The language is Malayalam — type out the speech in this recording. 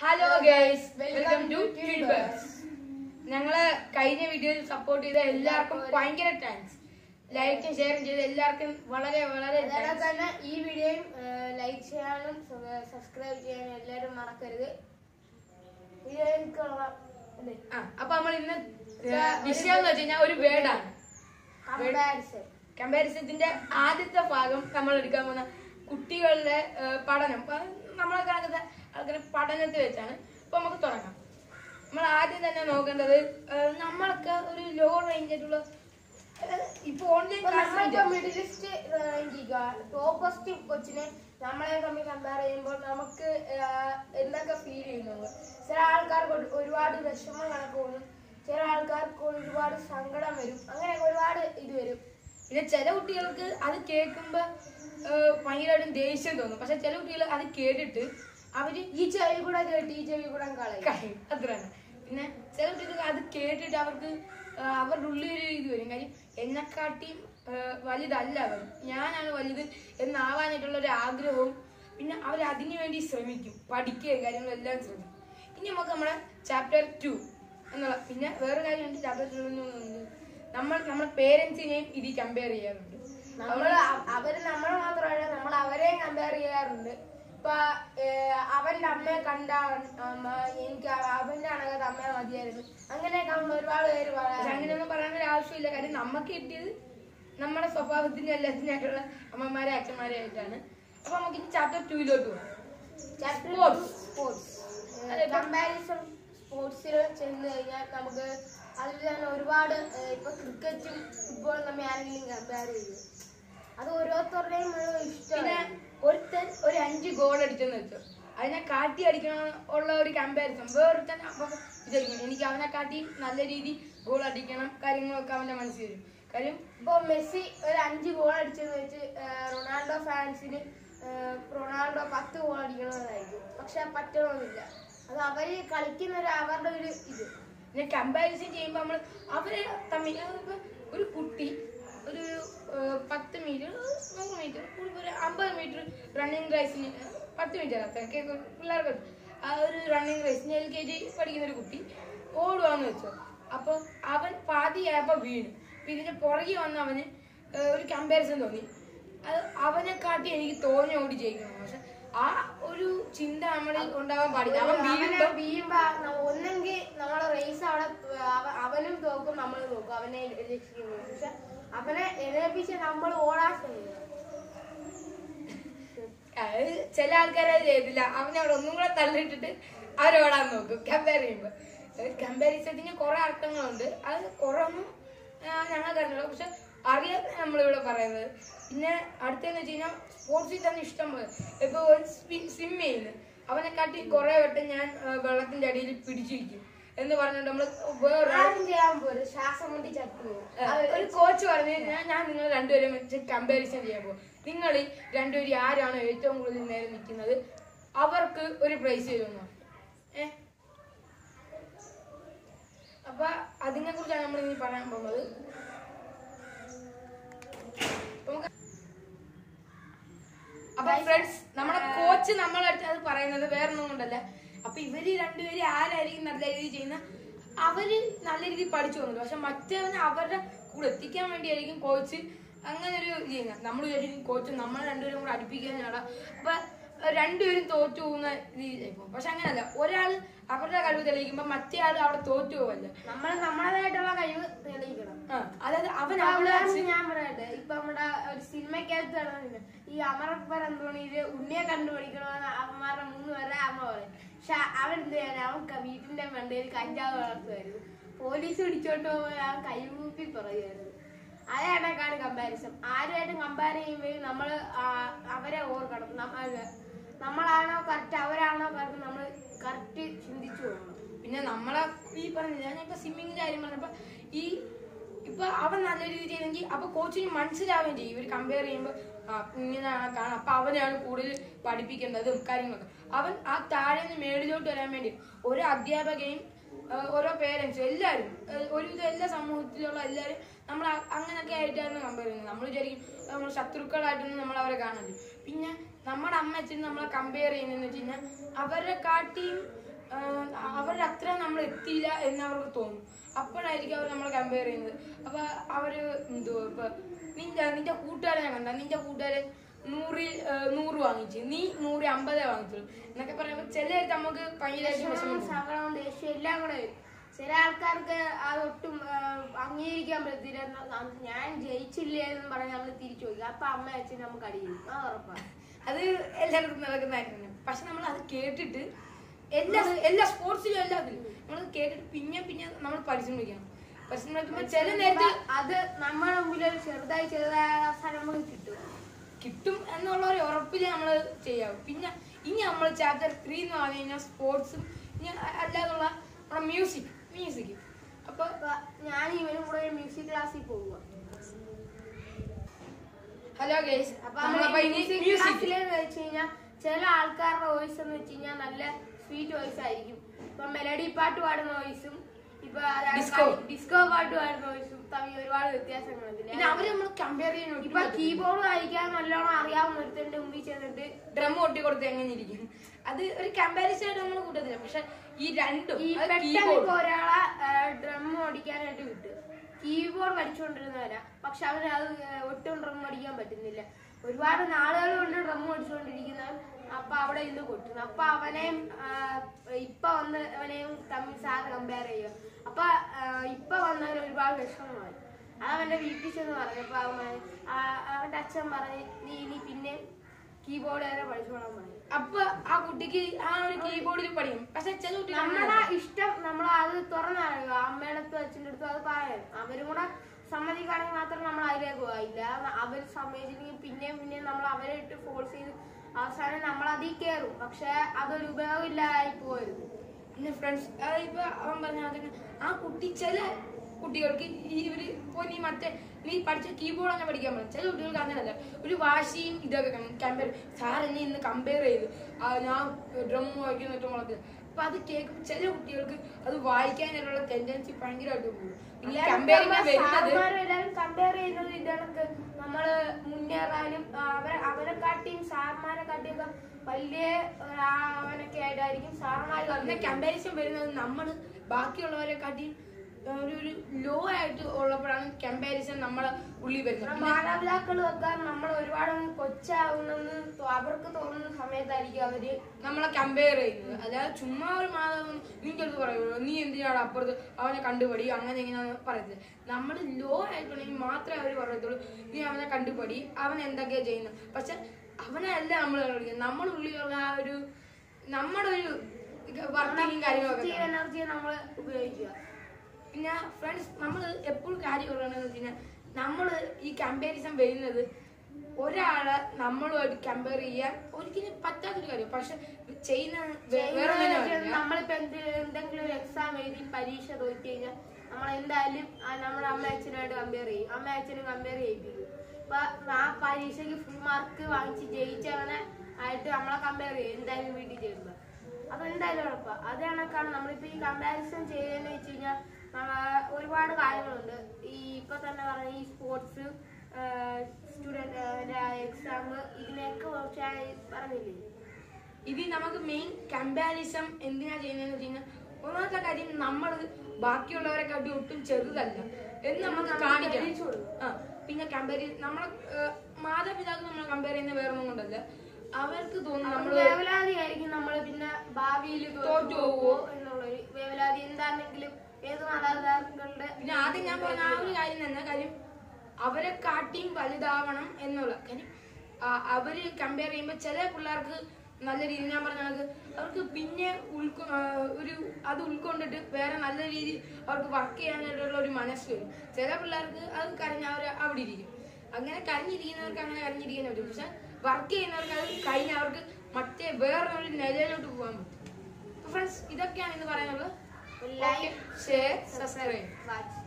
Hello guys Welcome welcome to to tubers ഞങ്ങള് കഴിഞ്ഞ വീഡിയോയിൽ സപ്പോർട്ട് ചെയ്ത എല്ലാവർക്കും ഭയങ്കര താങ്ക്സ് ലൈക്കും ഷെയറും ചെയ്ത എല്ലാവർക്കും വളരെ വളരെ അതേപോലെ thanks. തന്നെ ഈ വീഡിയോയും ലൈക്ക് ചെയ്യാനും സബ്സ്ക്രൈബ് ചെയ്യാനും എല്ലാവരും മറക്കരുത് വീഡിയോയിലേക്ക് കൊള്ളാം അല്ലേ ആ അപ്പൊ നമ്മൾ ഇന്ന് വിഷയം എന്ന് വെച്ച് കഴിഞ്ഞാൽ ഒരു വേർഡാണ് കമ്പാരിസൺ കമ്പാരിസത്തിന്റെ ആദ്യത്തെ ഭാഗം നമ്മൾ എടുക്കാൻ പോകുന്ന കുട്ടികളുടെ ആ, പഠനം അപ്പൊ നമ്മളെ കാണുന്ന ആൾക്കാരെ പഠനത്തിൽ വെച്ചാണ് അപ്പൊ നമുക്ക് തുടങ്ങാം നമ്മൾ ആദ്യം തന്നെ നോക്കേണ്ടത് ആ, നമ്മളൊക്കെ ഒരു ലോ റേഞ്ച് ആയിട്ടുള്ള ആ, ഇപ്പൊ ഓൺലൈൻ നമ്മളിപ്പോ മിഡിൽ ലിസ്റ്റ് റാങ്കിക്കുക ടോപ്പ് ഫസ്റ്റ് കൊച്ചിനെ നമ്മളെ തമ്മിൽ കമ്പയർ ചെയ്യുമ്പോൾ നമുക്ക് ആ, എന്തൊക്കെ ഫീൽ ചെയ്യുന്നു ചില ആൾക്കാർക്ക് ഒരു- ഒരുപാട് വിഷമം കണക്ക് തോന്നും ചില ആൾക്കാർക്ക് ഒരുപാട് സങ്കടം വരും അങ്ങനെ ഒരുപാട് ഇത് വരും പിന്നെ ചില കുട്ടികൾക്ക് അത് കേൾക്കുമ്പോ ആ, ഭയങ്കരമായിട്ടും ദേഷ്യം തോന്നും പക്ഷെ ചില കുട്ടികൾ അത് കേട്ടിട്ട് അവര് ഈ ചെവി കൂടെ കേട്ട് ഈ ചെവി കൂടെ കളയും കഴിയും അത്രയാണ് പിന്നെ ചില കുട്ടികൾക്ക് അത് കേട്ടിട്ട് അവർക്ക് ആ, അവരുടെ ഉള്ളിൽ ഒരു ഇത് വരും കാര്യം എന്നെക്കാട്ടിയും ആ, വലുതല്ല അവർ ഞാനാണ് വലുത് എന്നാവാനായിട്ടുള്ള ഒരു ആഗ്രഹവും പിന്നെ അവർ അതിനു വേണ്ടി ശ്രമിക്കും പഠിക്കുകയും കാര്യങ്ങളെല്ലാം ശ്രമിക്കും ഇനി നമുക്ക് നമ്മുടെ ചാപ്റ്റർ ടു എന്നുള്ള പിന്നെ വേറെ കാര്യമുണ്ട് ചാപ്റ്റർ ടു നമ്മൾ നമ്മുടെ പേരൻസിനെയും ഇത് കമ്പയർ ചെയ്യാറുണ്ട് നമ്മള് അ- അവര് നമ്മളെ മാത്രമല്ല നമ്മൾ അവരെയും കമ്പയർ ചെയ്യാറുണ്ട് ഇപ്പൊ ഏഹ്, അവന്റെ അമ്മയെ കണ്ട അമ്മ എനിക്ക് അവ- അവന്റെ അണകത്ത് അമ്മയെ മതിയായിരുന്നു അങ്ങനെയൊക്കെ നമ്മൾ ഒരുപാട് പേര് പക്ഷെ പറയാറുണ്ട് അങ്ങനെയൊന്നും പറയാൻ ഒരു ആവശ്യമില്ല കാര്യം നമുക്ക് കിട്ടിയത് നമ്മുടെ സ്വഭാവത്തിന്റെ എല്ലാത്തിനായിട്ടുള്ള അമ്മമാരെ അച്ഛന്മാരെ ആയിട്ടാണ് അപ്പൊ നമുക്ക് ഇനി ചാപ്റ്റർ ടൂയിലോട്ട് പോകാം Sports. സ്പോർട്സ് അതെ, ഇപ്പൊ- കമ്പാരിസൺ സ്പോർട്സിൽ ചെന്ന് കഴിഞ്ഞാൽ നമുക്ക് അതിൽ തന്നെ ഒരുപാട് ഏഹ്, ഇപ്പൊ ക്രിക്കറ്റും ഫുട്ബോളും തമ്മിൽ ആരെങ്കിലും കമ്പയർ ചെയ്യും അത് ഓരോരുത്തരുടെയും ഒരു പിന്നെ ഇഷ്ടമാണ് ഒരുത്തൻ ഒരു അഞ്ച് ഗോൾ അടിച്ചെന്ന് വെച്ചോ അതിനെ കാട്ടി അടിക്കണം ഉള്ള ഒരു കമ്പാരിസൺ വേറൊരുത്തൻ അപ്പൊ വിചാരിക്കും എനിക്ക് അവനെ കാട്ടി നല്ല രീതി ഗോൾ അടിക്കണം കാര്യങ്ങളൊക്കെ അവന്റെ മനസ്സിൽ വരും കാര്യം ഇപ്പൊ മെസ്സി ഒരു അഞ്ച് ഗോൾ അടിച്ചെന്ന് വെച്ച് ഏഹ്, റൊണാൾഡോ ഫാൻസിന് ഏഹ്, റൊണാൾഡോ പത്ത് ഗോൾ അടിക്കണമെന്നായിരിക്കും പക്ഷെ പറ്റണമെന്നില്ല അത് അവര് കളിക്കുന്ന ഒരു അവരുടെ ഒരു ഇത് പിന്നെ കമ്പാരിസൺ ചെയ്യുമ്പോൾ നമ്മൾ അവരെ തമ്മിൽ ഇപ്പൊ ഒരു കുട്ടി ഒരു ഏഹ്, പത്ത് മീറ്റർ നൂറ് മീറ്റർ ഒരു അമ്പത് മീറ്റർ റണ്ണിങ് റേസിന് പത്ത് മീറ്റർ അത്രയൊക്കെ പിള്ളേർക്ക് ആ ഒരു റണ്ണിങ് റേസിന് എൽ കെ ജി പഠിക്കുന്ന ഒരു കുട്ടി ഓടുവാന്ന് വെച്ചോ അപ്പോൾ അവൻ പാതിയായപ്പോൾ വീണു അപ്പൊ ഇതിന്റെ പുറകെ വന്ന് അവന് ഏഹ്, ഒരു കമ്പാരിസൺ തോന്നി അത് അവനെ കാട്ടി എനിക്ക് തോന്നി ഓടി ജയിക്കണം പക്ഷെ ആ ഒരു ചിന്ത നമ്മളിൽ ഉണ്ടാവാൻ പാടില്ല അവൻ അവനെ വീഴുമ്പോൾ വീഴുമ്പോ ന- ഒന്നെങ്കിൽ നമ്മളെ റേസ് അവിടെ അവ- അവനും തോക്കും നമ്മളും തോക്കും അവനെ രക്ഷിക്കുന്നു പക്ഷെ അവനെ എഴുന്നേപ്പിച്ച് നമ്മൾ ഓടാൻ ശ്രമിക്കണം അത് ചില ആൾക്കാർ അത് ചെയ്തില്ല അവനെ അവിടെ ഒന്നും കൂടെ തള്ളിയിട്ടിട്ട് അവരോടാൻ നോക്കും കമ്പയർ ചെയ്യുമ്പോ കമ്പാരിസത്തിന് കുറെ അർത്ഥങ്ങളുണ്ട് അത് കുറെ ഒന്നും ഞങ്ങൾ കണ്ടില്ല പക്ഷെ അറിയാതെ നമ്മളിവിടെ പറയുന്നത് പിന്നെ അടുത്തെന്ന് വെച്ച് കഴിഞ്ഞാൽ സ്പോർട്സിൽ തന്നെ ഇഷ്ടം പോലെ ഇപ്പൊ ഒരു സ്വിം ചെയ്യുന്നു അവനെ കാട്ടി കുറെ വട്ടം ഞാൻ ആ, വെള്ളത്തിന്റെ അടിയിൽ പിടിച്ചിരിക്കും എന്ന് പറഞ്ഞിട്ട് നമ്മള് വേറെ ആരും ചെയ്യാൻ പോലും ശ്വാസം മുട്ടി ചത്തുപോകും ഒരു കോച്ച് പറഞ്ഞു ഞാൻ ഞാൻ നിങ്ങൾ രണ്ടുപേരും വെച്ച് കമ്പാരിസൺ ചെയ്യാൻ പോകും നിങ്ങൾ രണ്ടുപേരും ആരാണോ ഏറ്റവും കൂടുതൽ നേരം നിൽക്കുന്നത് അവർക്ക് ഒരു പ്രൈസ് തരുമെന്ന് ഏ അപ്പൊ അതിനെ കുറിച്ചാണ് നമ്മൾ ഇനി പറയാൻ പോകുന്നത് നമുക്ക് അപ്പൊ ഫ്രണ്ട്സ് നമ്മുടെ കോച്ച് നമ്മളെ അടുത്ത് അത് പറയുന്നത് വേറെ ഒന്നും കൊണ്ടല്ല അപ്പൊ ഇവര് രണ്ടുപേരും ആരായിരിക്കും നല്ല രീതിയിൽ ചെയ്യുന്ന അവര് നല്ല രീതിയിൽ പഠിച്ചു വന്നത് പക്ഷെ മറ്റവന് അവരുടെ കൂടെ എത്തിക്കാൻ വേണ്ടിയായിരിക്കും കോച്ച് അങ്ങനെ ഒരു ചെയ്യുന്നത് നമ്മൾ വിചാരിക്കും കോച്ച് നമ്മൾ രണ്ടുപേരും കൂടെ അടുപ്പിക്കാനാണ് അപ്പൊ രണ്ടുപേരും തോറ്റു പോകുന്ന രീതിയിലായിപ്പോ പക്ഷെ അങ്ങനല്ല ഒരാൾ അവരുടെ കഴിവ് തെളിയിക്കുമ്പോ മറ്റേ ആൾ അവിടെ തോറ്റു പോവല്ലേ നമ്മൾ നമ്മളതായിട്ടുള്ള കഴിവ് തെളിയിക്കണം ആ, അതായത് അവൻ ഇപ്പൊ അവിടെ ഉദാഹരണത്തിന് ഞാൻ പറയട്ടെ ഇപ്പൊ നമ്മുടെ ഒരു സിനിമക്കകത്ത് നടന്നില്ല ഈ അമറപ്പർ എന്തോണിയില് ഉണ്ണിയെ കണ്ടുപിടിക്കണമെന്ന് അവന്മാരുടെ മൂന്ന് പേരെ അമ്മ പറയും പക്ഷെ അവൻ എന്ത് ചെയ്യാൻ അവൻ ക- വീട്ടിന്റെ മണ്ടയിൽ കഞ്ചാവ് വളർത്തുമായിരുന്നു പോലീസ് പിടിച്ചോണ്ട് പോകുമ്പോൾ അവൻ കൈകൂപ്പി പറയുമായിരുന്നു അതാണക്കാണ് കമ്പാരിസൺ ആരുമായിട്ടും കമ്പയർ ചെയ്യുമ്പോൾ നമ്മൾ അവരെ ഓർക്കണം നമ്മ- നമ്മളാണോ കറക്റ്റ് അവരാണോ കറക്റ്റ് നമ്മൾ കറക്റ്റ് ചിന്തിച്ചു പോകണം പിന്നെ നമ്മളെ ഈ പറഞ്ഞില്ല ഞാൻ ഇപ്പൊ സ്വിമ്മിങ്ങിന്റെ കാര്യം പറഞ്ഞപ്പോ ഈ ഇപ്പൊ അവൻ നല്ല രീതിയിൽ ചെയ്തെങ്കിൽ അപ്പൊ കോച്ചിന് മനസ്സിലാവുകയും ചെയ്യും ഇവർ കമ്പയർ ചെയ്യുമ്പോൾ ആ ഇങ്ങനെയാണ് കാണാം അപ്പൊ അവനെയാണ് കൂടുതൽ പഠിപ്പിക്കേണ്ടതും കാര്യങ്ങളൊക്കെ അവൻ ആ താഴെ നിന്ന് മേളിലോട്ട് വരാൻ വേണ്ടി ഓരോ അധ്യാപകയും ആ, ഓരോ പേരൻസും എല്ലാവരും ആ, ഒരുവിധം എല്ലാ സമൂഹത്തിലുള്ള എല്ലാവരും നമ്മൾ അ- അങ്ങനെയൊക്കെ ആയിട്ടാണ് കമ്പയർ ചെയ്യുന്നത് നമ്മൾ വിചാരിക്കും നമ്മൾ ശത്രുക്കളായിട്ടൊന്നും നമ്മൾ അവരെ കാണരുത് പിന്നെ നമ്മുടെ അമ്മ അച്ഛൻ നമ്മളെ കമ്പയർ ചെയ്യുന്നതെന്ന് വെച്ച് കഴിഞ്ഞാൽ അവരെ കാട്ടിയും എത്തിയില്ല എന്ന് അവർക്ക് തോന്നും അപ്പോഴായിരിക്കും അവർ നമ്മളെ കമ്പയർ ചെയ്യുന്നത് അപ്പൊ അവര് എന്തുവാ ഇപ്പൊ നിന്റെ നിന്റെ കൂട്ടുകാരനെ കണ്ട നിന്റെ കൂട്ടുകാരൻ നൂറിൽ ആ, നൂറ് വാങ്ങിച്ചു നീ നൂറിൽ അമ്പതേ വാങ്ങിച്ചുള്ളൂ എന്നൊക്കെ പറയുമ്പോൾ ചിലർക്ക് നമുക്ക് ഭയങ്കരമായിട്ട് വിഷമം വിഷമവും തോന്നും. സങ്കടവും ദേഷ്യം എല്ലാം കൂടെ വരും ചില ആൾക്കാർക്ക് അതൊട്ടും ആ, അംഗീകരിക്കാൻ പറ്റത്തില്ല എന്നാ- ന- ഞാൻ ജയിച്ചില്ലേ എന്ന് പറഞ്ഞ് നമ്മൾ തിരിച്ചു ചോദിക്കും അപ്പൊ അമ്മ അച്ഛൻ നമുക്ക് അടിയും അത് ഉറപ്പാണ് അത് എല്ലാവർക്കും നടക്കുന്ന കാര്യമാണ് പക്ഷെ നമ്മൾ അത് കേട്ടിട്ട് എല്ലാ എല്ലാ സ്പോർട്സിലും എല്ലാത്തിലും നമ്മൾ കേട്ടിട്ട് പിന്നെ പിന്നെ നമ്മൾ പരിശ്രമിക്കണം പരിശ്രമിക്കുമ്പോൾ ചില നേരത്ത് അത് നമ്മുടെ മുമ്പിൽ ഒരു ചെറുതായി ചെറുതായ അവസാനം നമുക്ക് കിട്ടും കിട്ടും എന്നുള്ള ഒരു ഉറപ്പിൽ നമ്മൾ ചെയ്യാവും പിന്നെ ഇനി നമ്മൾ ചാപ്റ്റർ ത്രീ എന്ന് പറഞ്ഞു കഴിഞ്ഞാൽ സ്പോർട്സും ഇനി അ- അല്ലാതുള്ള നമ്മുടെ മ്യൂസിക് മ്യൂസിക് അപ്പൊ അപ്പൊ ഞാൻ ഇവനും കൂടെ ഒരു മ്യൂസിക് ക്ലാസ്സിൽ പോവുക ഹലോ ഗൈസ് അപ്പൊ അപ്പൊ നമ്മൾ ഇനി മ്യൂസിക് മ്യൂസിക് ക്ലാസ്സിലെന്ന് വെച്ച് കഴിഞ്ഞാൽ ചില ആൾക്കാരുടെ വോയിസ് എന്ന് വെച്ച് കഴിഞ്ഞാൽ നല്ല സ്വീറ്റ് വോയിസ് ആയിരിക്കും ഇപ്പൊ മെലഡി പാട്ട് പാടുന്ന വോയിസും ഇപ്പൊ Disco. ഡിസ്കോ പാട്ട് പാടുന്ന വോയിസും തമ്മിൽ ഒരുപാട് വ്യത്യാസങ്ങളുണ്ട് പിന്നെ അവര് നമ്മൾ കമ്പയർ ചെയ്യാൻ ഇപ്പൊ കീബോർഡ് വായിക്കാൻ നല്ലോണം അറിയാവുന്ന ഒരുത്തന്റെ മുമ്പിൽ ചെന്നിട്ട് ഡ്രം ഒട്ടി കൊടുത്ത് എങ്ങനെ ഇരിക്കും അത് ഒരു കമ്പാരിസൺ ആയിട്ട് നമ്മൾ കൂട്ടത്തില്ല പക്ഷെ ഈ രണ്ടും ഈ അത് പെട്ടെന്ന് keyboard. ഇപ്പൊ ഒരാളെ ഡ്രം ഓടിക്കാനായിട്ട് വിട്ടു കീബോർഡ് പഠിച്ചുകൊണ്ടിരുന്നവരാ പക്ഷെ അവന് അത് ഏഹ്, ഒട്ടും ഡ്രം അടിക്കാൻ പറ്റുന്നില്ല ഒരുപാട് നാളുകൾ കൊണ്ട് ഡ്രം അടിച്ചുകൊണ്ടിരിക്കുന്നവൻ അപ്പൊ അവിടെ ഇന്ന് കൊട്ടുന്നു അപ്പൊ അവനെയും ആ, ഇപ്പൊ വന്ന് അവനെയും തമ്മിൽ സാറ് കമ്പയർ ചെയ്യുക അപ്പൊ ആ, ഇപ്പൊ വന്നവന് ഒരുപാട് വിഷമമായി അത് അവന്റെ വീട്ടിൽ ചെന്ന് പറഞ്ഞപ്പോ അവൻ പറഞ്ഞു, ആ, അവന്റെ അച്ഛൻ പറഞ്ഞ് നീ ഇനി പിന്നെ കീബോർഡ് വരെ പഠിച്ചോളാൻ പറഞ്ഞു അപ്പൊ ആ കുട്ടിക്ക് ആ ഒരു കീബോർഡിൽ പഠിക്കും പക്ഷെ ചില കുട്ടികൾ നമ്മുടെ ഇഷ്ടം നമ്മൾ അത് തുറന്നറിയുക അമ്മയുടെ അടുത്തും അച്ഛൻ്റെ അടുത്തും അത് പറയാം അവരും കൂടെ സമ്മതിക്കുകയാണെങ്കിൽ മാത്രം നമ്മൾ അതിലേക്ക് പോകില്ല അവർ സമ്മതിച്ചില്ലെങ്കിൽ പിന്നെയും പിന്നെയും നമ്മൾ അവരെ ഇട്ട് ഫോഴ്സ് ചെയ്ത് അവസാനം നമ്മൾ അതിൽ കയറും പക്ഷെ അതൊരു ഉപയോഗമില്ലാതായി പോകരുത് പിന്നെ ഫ്രണ്ട്സ് ഇപ്പൊ അവൻ പറഞ്ഞ അതിന് ആ കുട്ടി ചില കുട്ടികൾക്ക് ഈ ഒരു ഇപ്പൊ നീ മറ്റേ നീ പഠിച്ച കീബോർഡ് അങ്ങനെ പഠിക്കാൻ പറ്റും ചില കുട്ടികൾക്ക് അങ്ങനല്ല ഒരു വാശിയും ഇതൊക്കെ കാണും കമ്പയർ സാർ എന്നെ ഇന്ന് കമ്പയർ ചെയ്ത് ആ, ഞാൻ ഡ്രം വായിക്കുന്ന മുളക്ക് അപ്പൊ അത് കേൾക്കുമ്പോൾ ചില കുട്ടികൾക്ക് അത് വായിക്കാനായിട്ടുള്ള ടെൻഡൻസി ഭയങ്കരമായിട്ട് പോകും പിന്നെ കമ്പയറിങ് വരുന്നത് എല്ലാവരും കമ്പയർ ചെയ്യുന്നത് ഇതണക്ക് നമ്മള് മുന്നേറാനും ആ, അവരെ അവരെക്കാട്ടിയും സാർമാരെ കാട്ടിയൊക്കെ വലിയ ആ, അവനൊക്കെ ആയിട്ടായിരിക്കും സാറന്മാർ പിന്നെ കമ്പാരിസൺ വരുന്നത് നമ്മൾ ബാക്കിയുള്ളവരെ കാട്ടി ഒരു ഒരു ലോ ആയിട്ട് ഉള്ളപ്പോഴാണ് കമ്പാരിസൺ നമ്മളെ ഉള്ളിൽ വരുന്നത് നമ്മുടെ പിന്നെ മാതാപിതാക്കളും ഒക്കെ നമ്മൾ ഒരുപാട് കൊച്ചാവുന്നെന്ന് തോ- അവർക്ക് തോന്നുന്ന സമയത്തായിരിക്കും അവര് നമ്മളെ കമ്പയർ ചെയ്യുന്നത് അല്ലാതെ ചുമ്മാ ഒരു മാതാവ് നിന്റെ അടുത്ത് പറയുള്ളൂ നീ എന്തിനാണ് അപ്പുറത്ത് അവനെ കണ്ടുപടി അങ്ങനെ എങ്ങനെയാന്ന് പറയത്തില്ല നമ്മൾ ലോ ആയിട്ടുണ്ടെങ്കിൽ മാത്രമേ അവർ പറയത്തുള്ളൂ നീ അവനെ കണ്ടുപടി അവൻ എന്തൊക്കെയാ ചെയ്യുന്നത് പക്ഷെ അവനെ അല്ല നമ്മൾ കണ്ടുപിടിക്കുന്നത് നമ്മുടെ ഉള്ളിലുള്ള ആ ഒരു നമ്മുടെ ഒരു വർക്കിങ്ങും കാര്യങ്ങളൊക്കെ കാണും. എനർജിയെ നമ്മൾ ഉപയോഗിക്കുക പിന്നെ ഫ്രണ്ട്സ് നമ്മൾ എപ്പോഴും കാര്യം പറയണമെന്ന് വെച്ച് കഴിഞ്ഞാൽ നമ്മൾ ഈ കമ്പാരിസൺ വരുന്നത് ഒരാളെ നമ്മളുമായിട്ട് കമ്പയർ ചെയ്യാൻ ഒരിക്കലും പറ്റാത്തൊരു കാര്യം പക്ഷെ ചെയ്യുന്ന വേ- വേറെ ഒന്നിനും കാര്യമില്ല. നമ്മളിപ്പോ എന്ത് എന്തെങ്കിലും ഒരു എക്സാം എഴുതി പരീക്ഷ തോറ്റു കഴിഞ്ഞാൽ നമ്മൾ എന്തായാലും ആ നമ്മുടെ അമ്മ അച്ഛനായിട്ട് കമ്പയർ ചെയ്യും അമ്മ അച്ഛനും കമ്പയർ ചെയ്യിപ്പിക്കും അപ്പൊ ആ പരീക്ഷയ്ക്ക് ഫുൾ മാർക്ക് വാങ്ങിച്ച് ജയിച്ചവനെ ആയിട്ട് നമ്മളെ കമ്പയർ ചെയ്യും എന്തായാലും വീട്ടിൽ ചെയ്യുമ്പോ അതെന്തായാലും ഉറപ്പാ അത് കണക്കാണ് നമ്മളിപ്പോ ഈ കമ്പാരിസൺ ചെയ്തതെന്ന് വെച്ച് കഴിഞ്ഞാൽ ഒരുപാട് കാര്യങ്ങളുണ്ട് ഈ ഇപ്പൊ തന്നെ പറഞ്ഞ ഈ സ്പോർട്സ് സ്റ്റുഡന്റ് എക്സാം ഇതിനെയൊക്കെ കുറിച്ചായി പറഞ്ഞില്ലേ ഇത് നമുക്ക് മെയിൻ കമ്പാരിസം എന്തിനാ ചെയ്യുന്നതെന്ന് വെച്ച് കഴിഞ്ഞാൽ ഒന്നാമത്തെ കാര്യം നമ്മൾ ബാക്കിയുള്ളവരെ കാട്ടി ഒട്ടും ചെറുതല്ല എന്ന് നമുക്ക് നമുക്ക് കാണിക്കണം തെളിയിച്ചു കൊടുക്കണം. ആ പിന്നെ കമ്പയർ നമ്മളെ ഏഹ്, മാതാപിതാക്കൾ നമ്മൾ കമ്പയർ ചെയ്യുന്ന വേറെ ഒന്നും കൊണ്ടല്ല അവർക്ക് തോന്നുന്നു നമ്മൾ നമ്മള് വേവലാതി ആയിരിക്കും നമ്മൾ പിന്നെ ഭാവിയിൽ തോറ്റു പോവോ? എന്നുള്ളൊരു വേവലാതി എന്താണെങ്കിലും ഏത് മാതാപിതാക്കളുടെ പിന്നെ ആദ്യം ഞാൻ പറഞ്ഞ ആ ഒരു കാര്യം തന്നെ കാര്യം അവരെ കാട്ടിയും വലുതാവണം എന്നുള്ള കാര്യം ആ, അവര് കമ്പയർ ചെയ്യുമ്പോൾ ചില പിള്ളേർക്ക് നല്ല രീതിയിൽ ഞാൻ പറഞ്ഞ കണക്ക് അവർക്ക് പിന്നെ ഉൾക്കൊ ആ, ഒരു അത് ഉൾക്കൊണ്ടിട്ട് വേറെ നല്ല രീതിയിൽ അവർക്ക് വർക്ക് ചെയ്യാനായിട്ടുള്ള ഒരു മനസ്സ് വരും ചില പിള്ളേർക്ക് അത് കരഞ്ഞ അവർ അവിടെ ഇരിക്കും അങ്ങനെ കരഞ്ഞിരിക്കുന്നവർക്ക് അങ്ങനെ കരഞ്ഞിരിക്കാൻ പറ്റും പക്ഷെ വർക്ക് ചെയ്യുന്നവർക്ക് അത് കഴിഞ്ഞ് അവർക്ക് മറ്റേ വേറൊരു നിലയിലോട്ട് പോകാൻ പറ്റും ഫ്രണ്ട്സ് ഇതൊക്കെയാണ് ഇന്ന് പറയാനുള്ളത് ലൈക്ക് ഷെയർ സബ്സ്ക്രൈബ് വാച്ച്